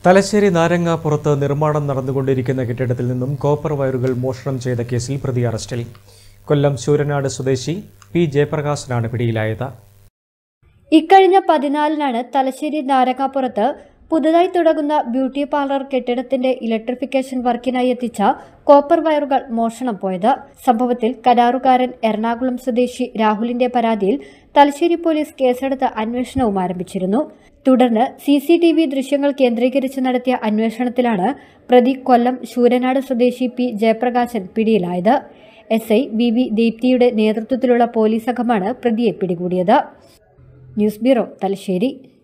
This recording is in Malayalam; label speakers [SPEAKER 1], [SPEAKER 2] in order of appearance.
[SPEAKER 1] തലശ്ശേരി നാരങ്ങാപ്പുറത്ത് നിർമ്മാണം നടന്നുകൊണ്ടിരിക്കുന്ന കെട്ടിടത്തിൽ നിന്നും കോപ്പർ വയറുകൾ മോഷണം ചെയ്ത കേസിൽ പ്രതി അറസ്റ്റിൽ കൊല്ലം ശൂരനാട് സ്വദേശി പി ജയപ്രകാശനാണ് പിടിയിലായത്
[SPEAKER 2] ഇക്കഴിഞ്ഞ പതിനാലിനാണ് തലശ്ശേരി നാരങ്ങാപ്പുറത്ത് പുതുതായി തുടങ്ങുന്ന ബ്യൂട്ടി പാർലർ കെട്ടിടത്തിന്റെ ഇലക്ട്രിഫിക്കേഷൻ വർക്കിനായി എത്തിച്ച കോപ്പർ വയറുകൾ മോഷണം പോയത് സംഭവത്തിൽ കരാറുകാരൻ എറണാകുളം സ്വദേശി രാഹുലിന്റെ പരാതിയിൽ തലശ്ശേരി പോലീസ് കേസെടുത്ത് അന്വേഷണവും ആരംഭിച്ചിരുന്നു തുടർന്ന് സി സി ടി വി ദൃശ്യങ്ങൾ കേന്ദ്രീകരിച്ച് നടത്തിയ അന്വേഷണത്തിലാണ് പ്രതി കൊല്ലം ശൂരനാട് സ്വദേശി പി ജയപ്രകാശൻ പിടിയിലായത് എസ് ഐ വി വി ദീപ്തിയുടെ നേതൃത്വത്തിലുള്ള പോലീസ് സംഘമാണ് പ്രതിയെ പിടികൂടിയത് ന്യൂസ് ബ്യൂറോ തലശ്ശേരി